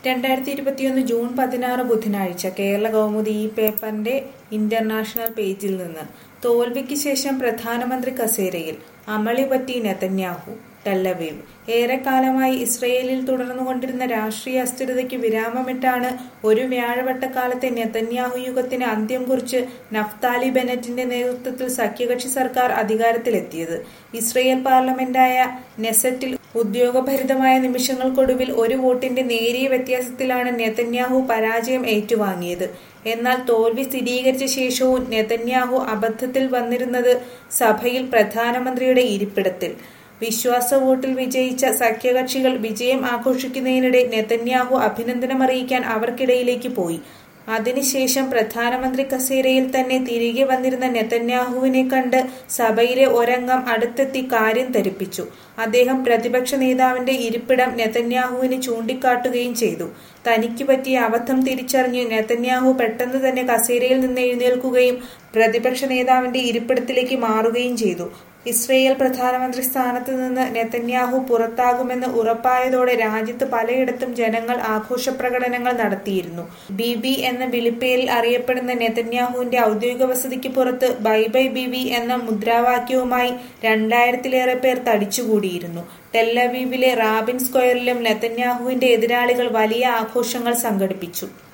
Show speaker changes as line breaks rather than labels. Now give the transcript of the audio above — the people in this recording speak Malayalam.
രണ്ടായിരത്തി ഇരുപത്തിയൊന്ന് ജൂൺ പതിനാറ് ബുധനാഴ്ച കേരള കൗമുദി ഈ പേപ്പറിന്റെ ഇന്റർനാഷണൽ പേജിൽ നിന്ന് തോൽവിക്ക് ശേഷം പ്രധാനമന്ത്രി കസേരയിൽ അമളി പറ്റി നെതന്യാഹു ടെല്ലവീവ് ഏറെക്കാലമായി ഇസ്രയേലിൽ തുടർന്നുകൊണ്ടിരുന്ന രാഷ്ട്രീയ അസ്ഥിരതയ്ക്ക് വിരാമമിട്ടാണ് ഒരു വ്യാഴവട്ടക്കാലത്തെ നെതന്യാഹു യുഗത്തിന് അന്ത്യം കുറിച്ച് നഫ്താലി ബെനറ്റിന്റെ നേതൃത്വത്തിൽ സഖ്യകക്ഷി സർക്കാർ അധികാരത്തിലെത്തിയത് ഇസ്രയേൽ പാർലമെന്റായ നെസറ്റിൽ ഉദ്യോഗഭരിതമായ നിമിഷങ്ങൾക്കൊടുവിൽ ഒരു വോട്ടിന്റെ നേരിയ വ്യത്യാസത്തിലാണ് നെതന്യാഹു പരാജയം ഏറ്റുവാങ്ങിയത് എന്നാൽ തോൽവി സ്ഥിരീകരിച്ച ശേഷവും നെതന്യാഹു അബദ്ധത്തിൽ വന്നിരുന്നത് സഭയിൽ പ്രധാനമന്ത്രിയുടെ ഇരിപ്പിടത്തിൽ വിശ്വാസ വോട്ടിൽ വിജയിച്ച സഖ്യകക്ഷികൾ വിജയം ആഘോഷിക്കുന്നതിനിടെ നെതന്യാഹു അഭിനന്ദനമറിയിക്കാൻ അവർക്കിടയിലേക്ക് പോയി അതിനുശേഷം പ്രധാനമന്ത്രി കസേരയിൽ തന്നെ തിരികെ വന്നിരുന്ന നെതന്യാഹുവിനെ കണ്ട് സഭയിലെ ഒരംഗം അടുത്തെത്തി കാര്യം ധരിപ്പിച്ചു അദ്ദേഹം പ്രതിപക്ഷ നേതാവിന്റെ ഇരിപ്പിടം നെതന്യാഹുവിന് ചൂണ്ടിക്കാട്ടുകയും ചെയ്തു തനിക്ക് പറ്റിയ അബദ്ധം തിരിച്ചറിഞ്ഞ് നെതന്യാഹു പെട്ടെന്ന് തന്നെ കസേരയിൽ നിന്ന് എഴുന്നേൽക്കുകയും പ്രതിപക്ഷ നേതാവിന്റെ ഇരിപ്പിടത്തിലേക്ക് മാറുകയും ചെയ്തു ഇസ്രയേൽ പ്രധാനമന്ത്രി സ്ഥാനത്ത് നിന്ന് നെതന്യാഹു പുറത്താകുമെന്ന് ഉറപ്പായതോടെ രാജ്യത്ത് പലയിടത്തും ജനങ്ങൾ ആഘോഷ പ്രകടനങ്ങൾ നടത്തിയിരുന്നു ബിബി എന്ന വിളിപ്പേരിൽ അറിയപ്പെടുന്ന നെതന്യാഹുവിന്റെ ഔദ്യോഗിക വസതിക്ക് പുറത്ത് ബൈ ബൈ ബിബി എന്ന മുദ്രാവാക്യവുമായി രണ്ടായിരത്തിലേറെ പേർ തടിച്ചുകൂടിയിരുന്നു ടെല്ലവീവിലെ റാബിൻ സ്ക്വയറിലും നെതന്യാഹുവിന്റെ എതിരാളികൾ വലിയ ആഘോഷങ്ങൾ സംഘടിപ്പിച്ചു